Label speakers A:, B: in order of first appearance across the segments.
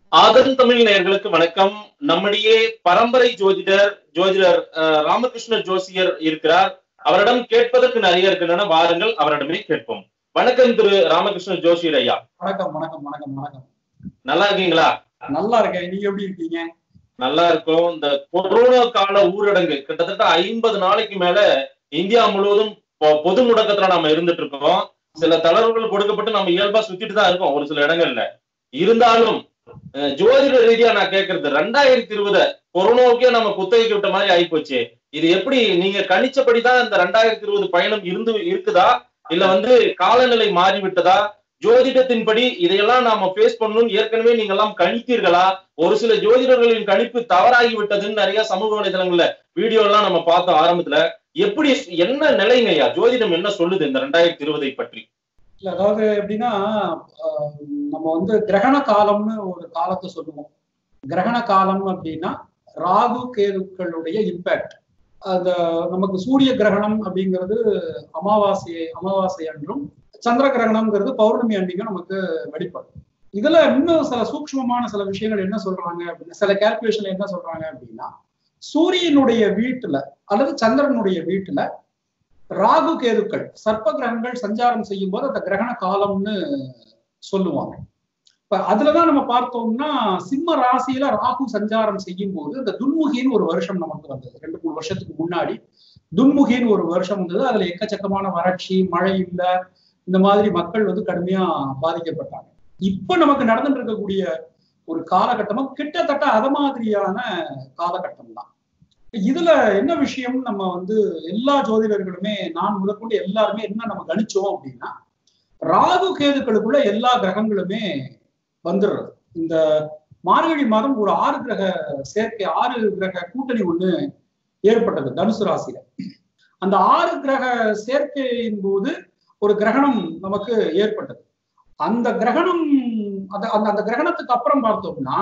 A: ஆதன் தமிழ் நேயர்களுக்கு வணக்கம் நம்முடைய பரம்பரை ஜோதிடர் ஜோதிடர் அஹ், ராமகிருஷ்ண ஜோசியர் இருக்கிறார் அவரிடம் கேட்பதற்கு நிறைய இருக்கின்றன வாருங்கள் அவரிடமே கேட்போம் வணக்கம் திரு ராமகிருஷ்ண ஜோசியர் ஐயா
B: வணக்கம் வணக்கம் வணக்கம் வணக்கம்
A: நல்லா இருக்கீங்களா
B: நல்லா இருக்கேன் நீங்க எப்படி இருக்கீங்க
A: நல்லா இருக்கும் இந்த கொரோனா கால ஊரடங்கு கிட்டத்தட்ட ஐம்பது நாளைக்கு மேல இந்தியா முழுவதும் பொ- பொது முடக்கத்துல நாம இருந்துட்டு இருக்கோம் சில தளர்வுகள் கொடுக்கப்பட்டு நம்ம இயல்பா சுத்திட்டு தான் இருக்கோம் ஒரு சில இடங்கள்ல இருந்தாலும் அஹ், ஜோதிட ரீதியா நான் கேட்கறது ரெண்டாயிரத்தி இருபது கொரோனாவுக்கே நம்ம குத்தகைக்கு விட்ட மாதிரி ஆயிப்போச்சு இது எப்படி நீங்க கணிச்சபடிதான் இந்த ரெண்டாயிரத்தி இருபது பயணம் இருந்து இருக்குதா இல்ல வந்து காலநிலை மாறிவிட்டதா ஜோதிடத்தின்படி இதையெல்லாம் நாம ஃபேஸ் பண்ணணும் ஏற்கனவே நீங்க எல்லாம் கணித்தீர்களா ஒரு சில ஜோதிடர்களின் கணிப்பு தவறாகி விட்டதுன்னு நிறைய சமூக வலைதளங்கள்ல வீடியோ எல்லாம் நம்ம பார்த்தோம் ஆரம்பத்துல எப்படி என்ன நிலைங்க ஐயா ஜோதிடம் என்ன சொல்லுது இந்த ரெண்டாயிரத்தி இருபதை பற்றி
B: இல்ல அதாவது எப்படின்னா ஆஹ், நம்ம வந்து கிரகண காலம்னு ஒரு காலத்தை சொல்லுவோம் கிரகண காலம் அப்படின்னா ராகு கேதுக்களுடைய இம்பேக்ட் அந்த நமக்கு சூரிய கிரகணம் அப்படிங்கிறது அமாவாசை அமாவாசை அன்றும் சந்திர கிரகணம்ங்கிறது பௌர்ணமி அன்னைக்கும் நமக்கு வெளிப்படும் இதுல இன்னும் சில சூக்ஷ்மமான சில விஷயங்கள் என்ன சொல்றாங்க அப்படின்னா சில கால்குலேஷன்ல என்ன சொல்றாங்க அப்படின்னா சூரியனுடைய வீட்டுல அல்லது சந்திரனுடைய வீட்டுல ராகு கேதுக்கள் சர்ப்ப கிரகங்கள் சஞ்சாரம் செய்யும் போது அந்த கிரகண காலம்னு சொல்லுவாங்க இப்ப அதுலதான் நம்ம பார்த்தோம்னா சிம்ம ராசியில ராகு சஞ்சாரம் செய்யும் போது இந்த துன்முகின்னு ஒரு வருஷம் நமக்கு வந்தது ரெண்டு மூணு வருஷத்துக்கு முன்னாடி துன்முகின்னு ஒரு வருஷம் வந்தது அதுல எக்கச்சக்கமான வறட்சி மழை இல்ல இந்த மாதிரி மக்கள் வந்து கடுமையா பாதிக்கப்பட்டாங்க இப்ப நமக்கு நடந்துட்டு இருக்கக்கூடிய ஒரு காலகட்டமும் கிட்டத்தட்ட அத மாதிரியான காலகட்டம் தான் இதுல என்ன விஷயம் நம்ம வந்து எல்லா ஜோதிடர்களுமே நான் முதற்கொண்டு எல்லாருமே என்ன நம்ம கணிச்சோம் அப்படின்னா ராகு கேதுக்களுக்குள்ள எல்லா கிரகங்களுமே வந்துடுறது இந்த மார்கழி மாதம் ஒரு ஆறு கிரக சேர்க்கை ஆறு கிரக கூட்டணி ஒண்ணு ஏற்பட்டது தனுசு ராசியில அந்த ஆறு கிரக சேர்க்கையின் போது ஒரு கிரகணம் நமக்கு ஏற்பட்டது அந்த கிரகணம் அந்த அந்த அந்த கிரகணத்துக்கு அப்புறம் பார்த்தோம்னா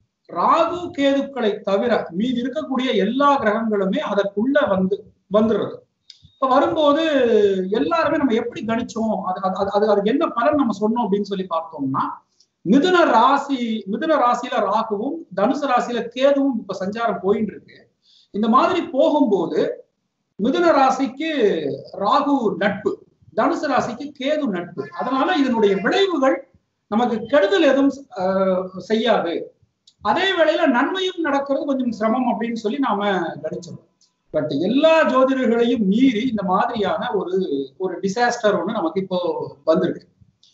B: ராகு கேதுக்களை தவிர மீதி இருக்கக்கூடிய எல்லா கிரகங்களுமே அதற்குள்ள வந்து வந்துடுறது இப்ப வரும்போது எல்லாருமே நம்ம எப்படி கணிச்சோம் அது அது- அது அது அதுக்கு என்ன பலன் நம்ம சொன்னோம் அப்படின்னு சொல்லி பார்த்தோம்னா மிதுன ராசி மிதுன ராசியில ராகுவும் தனுசு ராசியில கேதுவும் இப்ப சஞ்சாரம் போயிட்டு இருக்கு இந்த மாதிரி போகும்போது மிதுன ராசிக்கு ராகு நட்பு தனுசு ராசிக்கு கேது நட்பு அதனால இதனுடைய விளைவுகள் நமக்கு கெடுதல் எதுவும் ஆஹ், செய்யாது அதே வேளையில நன்மையும் நடக்கிறது கொஞ்சம் சிரமம் அப்படின்னு சொல்லி நாம கணிச்சோம் பட் எல்லா ஜோதிடர்களையும் மீறி இந்த மாதிரியான ஒரு ஒரு டிசாஸ்டர் ஒண்ணு நமக்கு இப்போ வந்திருக்கு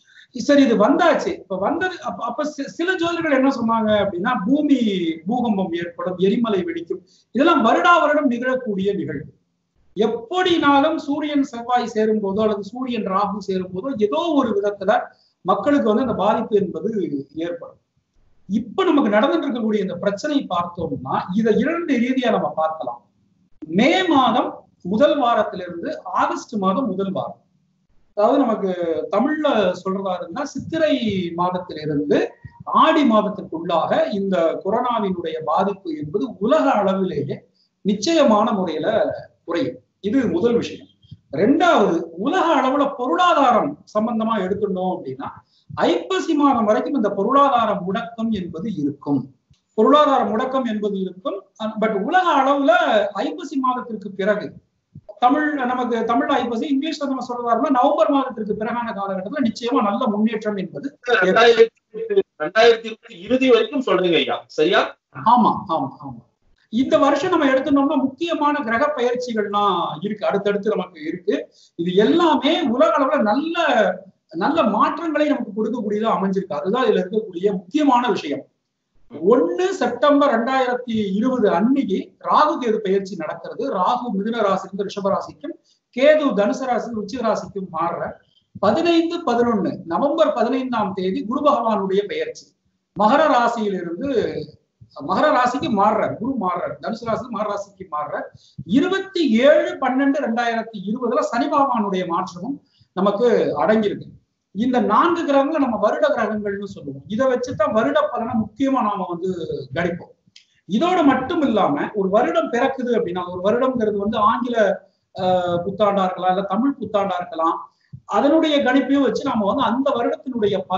B: சரி இது வந்தாச்சு இப்ப வந்தது அப்ப அப்ப சி- சில ஜோதிடர்கள் என்ன சொன்னாங்க அப்படின்னா பூமி பூகம்பம் ஏற்படும் எரிமலை வெடிக்கும் இதெல்லாம் வருடா வருடம் நிகழக்கூடிய நிகழ்வு எப்படினாலும் சூரியன் செவ்வாய் சேரும் போதோ அல்லது சூரியன் ராகு சேரும் போதோ ஏதோ ஒரு விதத்துல மக்களுக்கு வந்து அந்த பாதிப்பு என்பது ஏற்படும் இப்ப நமக்கு நடந்துட்டு இருக்கக்கூடிய இந்த பிரச்சனை பார்த்தோம்னா இதை இரண்டு ரீதியா நம்ம பார்க்கலாம் மே மாதம் முதல் வாரத்திலிருந்து ஆகஸ்ட் மாதம் முதல் வாரம் அதாவது நமக்கு தமிழ்ல சொல்றதா இருந்தா சித்திரை மாதத்திலிருந்து ஆடி மாதத்திற்குள்ளாக இந்த கொரோனாவினுடைய பாதிப்பு என்பது உலக அளவிலேயே நிச்சயமான முறையில குறையும் இது முதல் விஷயம் ரெண்டாவது உலக அளவுல பொருளாதாரம் சம்பந்தமா எடுத்துட்டோம் அப்படின்னா ஐப்பசி மாதம் வரைக்கும் இந்த பொருளாதார முடக்கம் என்பது இருக்கும் பொருளாதார முடக்கம் என்பது இருக்கும் பட் உலக அளவுல ஐப்பசி மாதத்திற்கு பிறகு தமிழ் நமக்கு தமிழ் ஐப்பசி இங்கிலீஷ்ல நம்ம சொல்றதா இருந்தா நவம்பர் மாதத்திற்கு பிறகான காலகட்டத்துல நிச்சயமா நல்ல முன்னேற்றம் என்பது
A: ரெண்டாயிரத்தி ரெண்டாயிரத்தி இருபது இறுதி வரைக்கும் சொல்றீங்க ஐயா சரியா
B: ஆமா ஆமா ஆமா இந்த வருஷம் நம்ம எடுத்துட்டோம்னா முக்கியமான கிரக பயிற்சிகள்லாம் இருக்கு அடுத்தடுத்து நமக்கு இருக்கு இது எல்லாமே உலக அளவுல நல்ல நல்ல மாற்றங்களை நமக்கு கொடுக்கக்கூடியதா அமைஞ்சிருக்கு அதுதான் இதுல இருக்கக்கூடிய முக்கியமான விஷயம் ஒண்ணு செப்டம்பர் ரெண்டாயிரத்தி இருபது அன்னைக்கு ராகு கேது பயிற்சி நடக்கிறது ராகு மிதுன ராசிலிருந்து ரிஷப ராசிக்கும் கேது தனுசு ராசி உச்சிக ராசிக்கும் மாறுற பதினைந்து பதினொன்னு நவம்பர் பதினைந்தாம் தேதி குரு பகவானுடைய பெயர்ச்சி மகர ராசியிலிருந்து மகர ராசிக்கு மாறுறார் குரு மாறுறார் தனுசு ராசி மகர ராசிக்கு மாறுறார் இருபத்தி ஏழு பன்னெண்டு ரெண்டாயிரத்தி இருபதுல சனி பகவானுடைய மாற்றமும் நமக்கு அடங்கியிருக்கு இந்த நான்கு கிரகங்களை நம்ம வருட கிரகங்கள்னு சொல்லுவோம் இதை வச்சுதான் வருட பலனை முக்கியமா நாம வந்து கணிப்போம் இதோட மட்டும் இல்லாம ஒரு வருடம் பிறக்குது அப்படின்னா ஒரு வருடம்ங்கிறது வந்து ஆங்கில ஆஹ், புத்தாண்டா இருக்கலாம் இல்ல தமிழ் புத்தாண்டா இருக்கலாம் அதனுடைய கணிப்பையும் வச்சு நாம வந்து அந்த வருடத்தினுடைய பலனை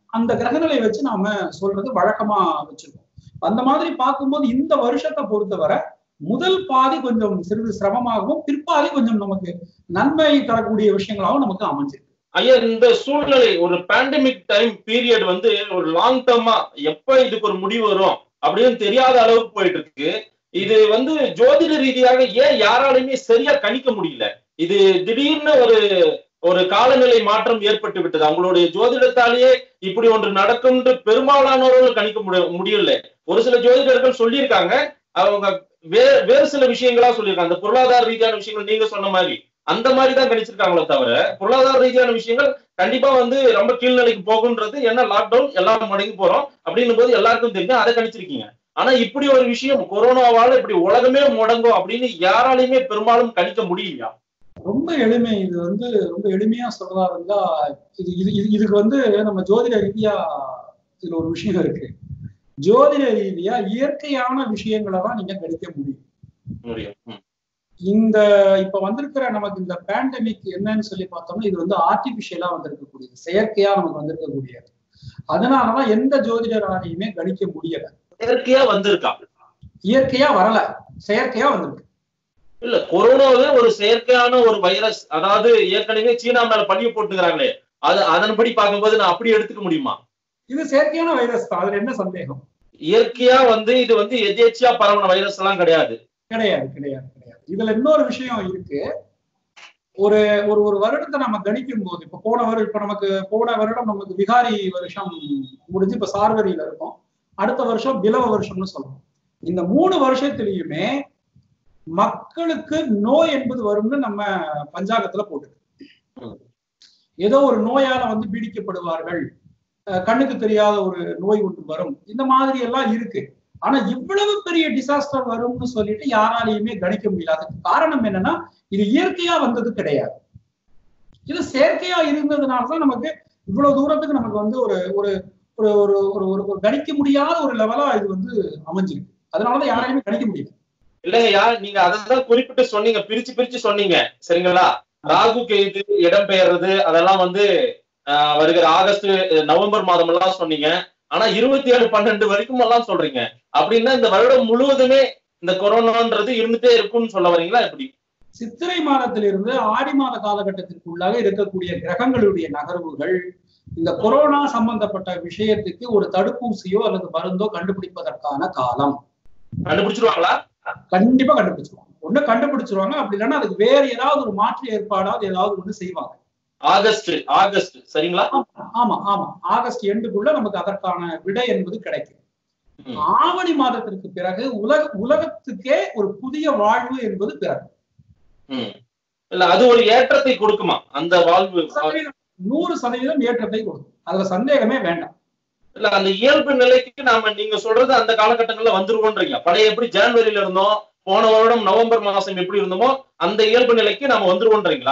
B: அந்த கிரகநிலை வச்சு நாம சொல்றது வழக்கமா வச்சிருக்கோம் அந்த மாதிரி பார்க்கும்போது இந்த வருஷத்தை பொறுத்தவரை முதல் பாதி கொஞ்சம் சிறிது சிரமமாகவும் பிற்பாதி கொஞ்சம் நமக்கு நன்மை தரக்கூடிய விஷயங்களாகவும் நமக்கு அமைஞ்சிருக்கு
A: ஐயா இந்த சூழ்நிலை ஒரு பேண்டமிக் டைம் பீரியட் வந்து ஒரு லாங் டேர்மா எப்ப இதுக்கு ஒரு முடிவு வரும் அப்படின்னு தெரியாத அளவுக்கு போயிட்டு இருக்கு இது வந்து ஜோதிட ரீதியாக ஏன் யாராலையுமே சரியா கணிக்க முடியல இது திடீர்னு ஒரு ஒரு காலநிலை மாற்றம் ஏற்பட்டு விட்டது அவங்களுடைய ஜோதிடத்தாலேயே இப்படி ஒன்று நடக்கும் பெரும்பாலானவர்கள் கணிக்க முடிய முடியல ஒரு சில ஜோதிடர்கள் சொல்லியிருக்காங்க அவங்க வேறு வேறு சில விஷயங்களா சொல்லியிருக்காங்க அந்த பொருளாதார ரீதியான விஷயங்கள் நீங்க சொன்ன மாதிரி அந்த மாதிரி தான் கணிச்சிருக்காங்களே தவிர பொருளாதார ரீதியான விஷயங்கள் கண்டிப்பா வந்து ரொம்ப கீழ்நிலைக்கு போகுன்றது என்ன லாக்டவுன் எல்லாம் முடங்கி போறோம் அப்படின்னும் போது எல்லாருக்கும் தெரியும் அதை கணிச்சிருக்கீங்க ஆனா இப்படி ஒரு விஷயம் கொரோனாவால இப்படி உலகமே முடங்கும் அப்படின்னு யாராலையுமே பெரும்பாலும் கணிக்க முடியலையா
B: ரொம்ப எளிமை இது வந்து ரொம்ப எளிமையா சொல்றதா இருந்தா இது இது இது- இதுக்கு வந்து நம்ம ஜோதிட ரீதியா இதுல ஒரு விஷயம் இருக்கு ஜோதிட ரீதியா இயற்கையான விஷயங்களை தான் நீங்க கணிக்க முடியும்
A: முடியும் ம்.
B: இந்த இப்ப வந்திருக்கிற நமக்கு இந்த பேண்டமிக் என்னன்னு சொல்லி பார்த்தோம்னா இது வந்து ஆர்டிபிஷியலா வந்திருக்கக்கூடியது செயற்கையா நமக்கு வந்திருக்கக்கூடியது அதனாலதான் எந்த ஜோதிடராலையுமே கணிக்க முடியல
A: செயற்கையா வந்திருக்கா
B: இயற்கையா வரல செயற்கையா வந்திருக்கு
A: இல்ல கொரோனாவே ஒரு செயற்கையான ஒரு வைரஸ் அதாவது ஏற்கனவே சீனா மேல பழிய போட்டுக்கிறாங்களே அது அதன்படி பார்க்கும்போது நான் அப்படி எடுத்துக்க முடியுமா
B: இது செயற்கையான வைரஸ் தான் அதுல என்ன சந்தேகம்
A: இயற்கையா வந்து இது வந்து எதேச்சியா பரவன வைரஸ் எல்லாம் கிடையாது
B: கிடையாது கிடையாது கிடையாது இதுல இன்னொரு விஷயம் இருக்கு ஒரு ஒரு ஒரு வருடத்தை நம்ம கணிக்கும் போது இப்ப போன வருடம் இப்ப நமக்கு போன வருடம் நமக்கு விகாரி வருஷம் முடிஞ்சு இப்ப சார்வரியில இருக்கும் அடுத்த வருஷம் பிலவ வருஷம்னு சொல்றோம் இந்த மூணு வருஷத்திலயுமே மக்களுக்கு நோய் என்பது வரும்னு நம்ம பஞ்சாங்கத்துல போட்டு
A: ம்.
B: ஏதோ ஒரு நோயால வந்து பீடிக்கப்படுவார்கள் அஹ் கண்ணுக்கு தெரியாத ஒரு நோய் ஒன்று வரும் இந்த மாதிரி எல்லாம் இருக்கு ஆனா இவ்வளவு பெரிய டிசாஸ்டர் வரும்னு சொல்லிட்டு யாராலையுமே கணிக்க முடியல அதுக்கு காரணம் என்னன்னா இது இயற்கையா வந்தது கிடையாது இது செயற்கையா இருந்ததுனாலதான் நமக்கு இவ்வளவு தூரத்துக்கு நமக்கு வந்து ஒரு ஒரு ஒரு ஒரு ஒரு ஒரு ஒரு கணிக்க முடியாத ஒரு லெவலா இது வந்து அமைஞ்சிருக்கு அதனாலதான் யாராலையுமே கணிக்க முடியல
A: இல்லைங்க யார் நீங்க அதான் குறிப்பிட்டு சொன்னீங்க பிரிச்சு பிரிச்சு சொன்னீங்க சரிங்களா ராகு கேது இடம் பெயர்றது அதெல்லாம் வந்து ஆஹ், வருகிற ஆகஸ்ட் நவம்பர் மாதம் எல்லாம் சொன்னீங்க ஆனா இருபத்தி ஏழு பன்னெண்டு வரைக்கும் எல்லாம் சொல்றீங்க அப்படின்னா இந்த வருடம் முழுவதுமே இந்த கொரோனான்றது இருந்துட்டே இருக்கும்னு சொல்ல வரீங்களா எப்படி
B: சித்திரை மாதத்திலிருந்து ஆடி மாத காலகட்டத்திற்குள்ளாக இருக்கக்கூடிய கிரகங்களுடைய நகர்வுகள் இந்த கொரோனா சம்பந்தப்பட்ட விஷயத்துக்கு ஒரு தடுப்பூசியோ அல்லது மருந்தோ கண்டுபிடிப்பதற்கான காலம்
A: கண்டுபிடிச்சிருவாங்களா
B: கண்டிப்பா கண்டுபிடிச்சிருவாங்க ஒண்ணு கண்டுபிடிச்சிருவாங்க அப்படி இல்லைன்னா அதுக்கு வேற ஏதாவது ஒரு மாற்று ஏற்பாடாவது ஏதாவது ஒண்ணு செய்வாங்க
A: ஆகஸ்ட் ஆகஸ்ட் சரிங்களா
B: ஆமா ஆமா ஆகஸ்ட் எண்டுக்குள்ள நமக்கு அதற்கான விடை என்பது கிடைக்கும்
A: ம்.
B: ஆவணி மாதத்திற்கு பிறகு உலக உலகத்துக்கே ஒரு புதிய வாழ்வு என்பது பிறகு
A: ம். இல்ல அது ஒரு ஏற்றத்தை கொடுக்குமா அந்த வாழ்வு
B: சதவீதம் நூறு சதவீதம் ஏற்றத்தை கொடுக்கும் அதுல சந்தேகமே வேண்டாம்
A: இல்ல அந்த இயல்பு நிலைக்கு நாம நீங்க சொல்றது அந்த காலகட்டங்கள்ல வந்துருவோன்றீங்க பழைய எப்படி ஜனவரியில இருந்தோம் போன வருடம் நவம்பர் மாசம் எப்படி இருந்தோமோ அந்த இயல்பு நிலைக்கு நாம வந்துருவோன்றீங்களா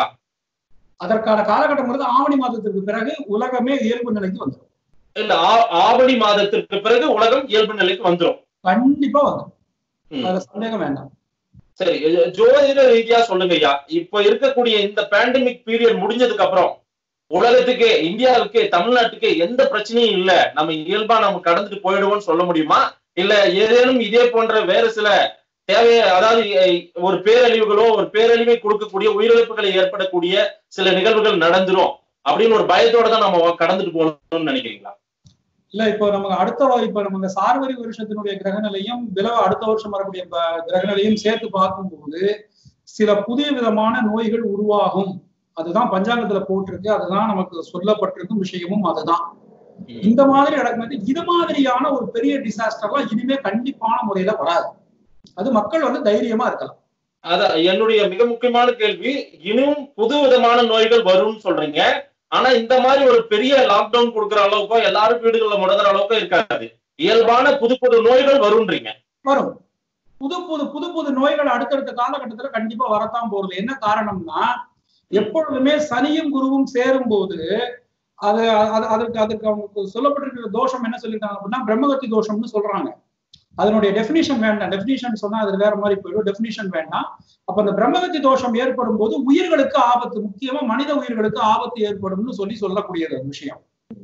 B: அதற்கான காலகட்டம் வந்து ஆவணி மாதத்திற்கு பிறகு உலகமே இயல்பு நிலைக்கு வந்துடும்
A: இல்ல ஆ- ஆவணி மாதத்திற்கு பிறகு உலகம் இயல்பு நிலைக்கு வந்துரும்
B: கண்டிப்பா வந்துடும்
A: ம்.
B: அதுல சந்தேகம் வேண்டாம்
A: சரி இது ஜோதிட ரீதியா சொல்லுங்க ஐயா இப்ப இருக்கக்கூடிய இந்த பேண்டமிக் பீரியட் முடிஞ்சதுக்கு அப்புறம் உலகத்துக்கே இந்தியாவுக்கே தமிழ்நாட்டுக்கே எந்த பிரச்சனையும் இல்ல நம்ம இயல்பா நம்ம கடந்துட்டு போயிடுவோம்னு சொல்ல முடியுமா இல்ல ஏதேனும் இதே போன்ற வேறு சில தேவை அதாவது எ- ஒரு பேரழிவுகளோ ஒரு பேரழிவை கொடுக்கக்கூடிய உயிரிழப்புகளை ஏற்படக்கூடிய சில நிகழ்வுகள் நடந்துரும் அப்படின்னு ஒரு பயத்தோட தான் நம்ம கடந்துட்டு போகணும்னு நினைக்கிறீங்களா
B: இல்ல இப்போ நமக்கு அடுத்த வ- இப்ப நமக்கு சார்வரி வருஷத்தினுடைய கிரகநிலையும் விலவ அடுத்த வருஷம் வரக்கூடிய ப- கிரகநிலையும் சேர்த்து பார்க்கும்போது சில புதிய விதமான நோய்கள் உருவாகும் அதுதான் பஞ்சாங்கத்துல போட்டிருக்கு அதுதான் நமக்கு சொல்லப்பட்டிருக்கும் விஷயமும் அதுதான்
A: ம்.
B: இந்த மாதிரி நடக்கும்போது இது மாதிரியான ஒரு பெரிய டிசாஸ்டர்லாம் இனிமே கண்டிப்பான முறையில வராது அது மக்கள் வந்து தைரியமா இருக்கலாம்
A: அதான் என்னுடைய மிக முக்கியமான கேள்வி இன்னும் புது விதமான நோய்கள் வரும்னு சொல்றீங்க ஆனா இந்த மாதிரி ஒரு பெரிய லாக்டவுன் கொடுக்குற அளவுக்கோ எல்லாரும் வீடுகள்ல முடங்குற அளவுக்கோ இருக்காது இயல்பான புது புது நோய்கள் வரும்ன்றீங்க
B: வரும் புது புது புது புது நோய்கள் அடுத்தடுத்த காலகட்டத்துல கண்டிப்பா வரத்தான் போறது என்ன காரணம்னா எப்பொழுதுமே சனியும் குருவும் சேரும் போது அது அது- அதற்கு அதற்கு அவங்க சொல்லப்பட்டிருக்கிற தோஷம் என்ன சொல்லியிருக்காங்க அப்படின்னா பிரம்மகத்தி தோஷம்னு சொல்றாங்க அதனுடைய டெபினிஷன் வேண்டாம் டெபினிஷன் சொன்னா அது வேற மாதிரி போயிடும் டெபினிஷன் வேண்டாம் அப்ப அந்த பிரம்மகத்தி தோஷம் ஏற்படும் போது உயிர்களுக்கு ஆபத்து முக்கியமா மனித உயிர்களுக்கு ஆபத்து ஏற்படும்னு சொல்லி சொல்லக்கூடியது அந்த விஷயம்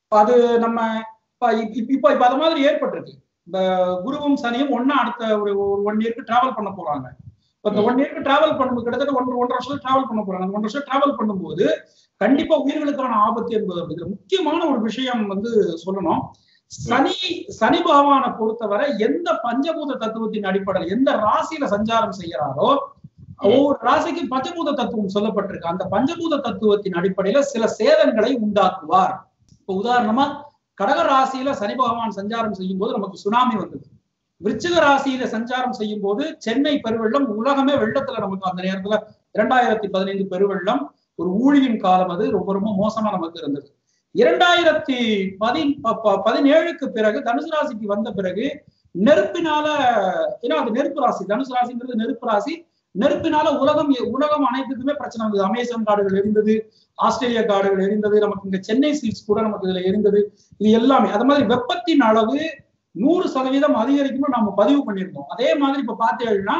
B: அது நம்ம இப்ப இப்ப- இப்ப இப்ப அது மாதிரி ஏற்பட்டிருக்கு இந்த குருவும் சனியும் ஒன்னா அடுத்த ஒரு ஒன் இயருக்கு டிராவல் பண்ண போறாங்க இப்ப இந்த ஒன் இயருக்கு டிராவல் பண்ணும்போது கிட்டத்தட்ட ஒன்று ஒன்றரை வருஷம் டிராவல் பண்ண போறாங்க ஒன்றரை வருஷம் டிராவல் பண்ணும்போது கண்டிப்பா உயிர்களுக்கான ஆபத்து என்பது இருக்கு. இதுல முக்கியமான ஒரு விஷயம் வந்து சொல்லணும் சனி சனி பகவானை பொறுத்தவரை எந்த பஞ்சபூத தத்துவத்தின் அடிப்படையில் எந்த ராசியில சஞ்சாரம் செய்யறாரோ ஒவ்வொரு ராசிக்கும் பஞ்சபூத தத்துவம் சொல்லப்பட்டிருக்கு அந்த பஞ்சபூத தத்துவத்தின் அடிப்படையில சில சேதங்களை உண்டாக்குவார் இப்ப உதாரணமா கடக ராசியில சனி பகவான் சஞ்சாரம் செய்யும் போது நமக்கு சுனாமி வந்தது விருச்சிக ராசியில சஞ்சாரம் செய்யும் போது சென்னை பெருவெள்ளம் உலகமே வெள்ளத்துல நமக்கு அந்த நேரத்துல இரண்டாயிரத்தி பதினைந்து பெருவெள்ளம் ஒரு ஊழியின் காலம் அது ரொம்ப ரொம்ப மோசமா நமக்கு இருந்தது இரண்டாயிரத்தி பதி ப- ப- பதினேழுக்கு பிறகு தனுசு ராசிக்கு வந்த பிறகு நெருப்பினால ஏன்னா அது நெருப்பு ராசி தனுசு ராசிங்கிறது நெருப்பு ராசி நெருப்பினால உலகம் உலகம் அனைத்துக்குமே பிரச்சனை வந்தது அமேசான் காடுகள் எரிந்தது ஆஸ்திரேலியா காடுகள் எரிந்தது நமக்கு இங்க சென்னை சில்க்ஸ் கூட நமக்கு இதுல எரிந்தது இது எல்லாமே அது மாதிரி வெப்பத்தின் அளவு நூறு சதவீதம் அதிகரிக்கும்னு நம்ம பதிவு பண்ணியிருந்தோம் அதே மாதிரி இப்ப பார்த்தீங்கன்னா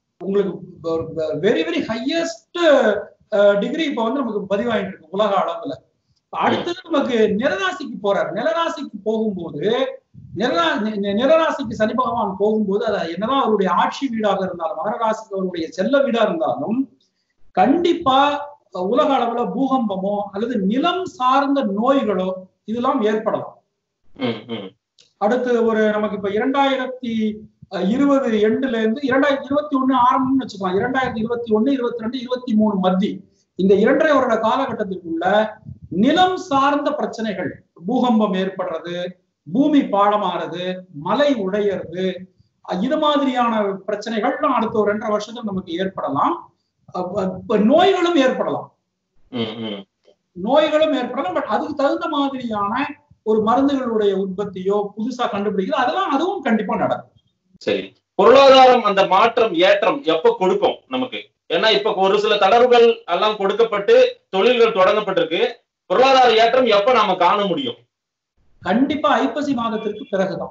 B: உங்களுக்கு வெரி வெரி ஹையஸ்ட் டிகிரி இப்ப வந்து நமக்கு பதிவாயிட்டு இருக்கு உலக அளவுல அடுத்தது நமக்கு நிறராசிக்கு போறாரு நிலராசிக்கு போகும்போது நிறரா நி- நி- நிறராசிக்கு சனி பகவான் போகும்போது அது என்னதான் அவருடைய ஆட்சி வீடாக இருந்தாலும் மகர ராசிக்கு அவருடைய செல்ல வீடா இருந்தாலும் கண்டிப்பா அஹ், உலக அளவுல பூகம்பமோ அல்லது நிலம் சார்ந்த நோய்களோ இதெல்லாம் ஏற்படலாம்
A: ம், ம்.
B: அடுத்து ஒரு நமக்கு இப்ப இரண்டாயிரத்தி அஹ், இருபது எண்டுல இருந்து இரண்டாயிரத்தி இருபத்தி ஒண்ணு ஆரம்பம்னு வச்சுக்கலாம் இரண்டாயிரத்தி இருபத்தி ஒண்ணு இருபத்தி ரெண்டு இருபத்தி மூணு மத்தி இந்த இரண்டரை வருட காலகட்டத்திற்குள்ள நிலம் சார்ந்த பிரச்சனைகள் பூகம்பம் ஏற்படுறது பூமி பாழமாறது மலை உடையறது அஹ், இது மாதிரியான பிரச்சனைகள்லாம் அடுத்த ஒரு ரெண்டரை வருஷத்துல நமக்கு ஏற்படலாம் அஹ், அஹ், இப்ப நோய்களும் ஏற்படலாம்
A: ம், ம்.
B: நோய்களும் ஏற்படலாம் பட் அதுக்கு தகுந்த மாதிரியான ஒரு மருந்துகளுடைய உற்பத்தியோ புதுசா கண்டுபிடிக்கிறது அதெல்லாம் அதுவும் கண்டிப்பா நடக்கும்
A: சரி பொருளாதாரம் அந்த மாற்றம் ஏற்றம் எப்ப கொடுக்கும் நமக்கு ஏன்னா இப்ப ஒரு சில தளர்வுகள் எல்லாம் கொடுக்கப்பட்டு தொழில்கள் தொடங்கப்பட்டிருக்கு பொருளாதார ஏற்றம் எப்ப நாம காண முடியும்
B: கண்டிப்பா ஐப்பசி மாதத்திற்கு பிறகுதான்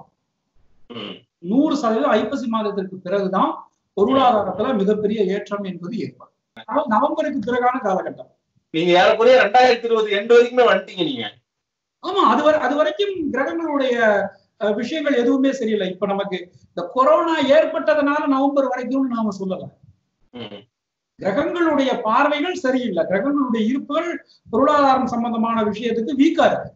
A: ம்,
B: நூறு சதவீதம் ஐப்பசி மாதத்திற்கு பிறகுதான் பொருளாதாரத்துல மிகப்பெரிய ஏற்றம் என்பது ஏற்படும் அதாவது நவம்பருக்கு பிறகான காலகட்டம்
A: நீங்க ஏறக்குறைய ரெண்டாயிரத்தி இருபது எண்டு வரைக்குமே வந்துட்டீங்க நீங்க
B: ஆமா அது வரை அது வரைக்கும் கிரகங்களுடைய அஹ், விஷயங்கள் எதுவுமே சரியில்லை இப்ப நமக்கு இந்த கொரோனா ஏற்பட்டதுனால நவம்பர் வரைக்கும்னு நாம சொல்லல
A: ம்,
B: கிரகங்களுடைய பார்வைகள் சரியில்லை கிரகங்களுடைய இருப்புகள் பொருளாதாரம் சம்பந்தமான விஷயத்துக்கு வீக்கா இருக்கு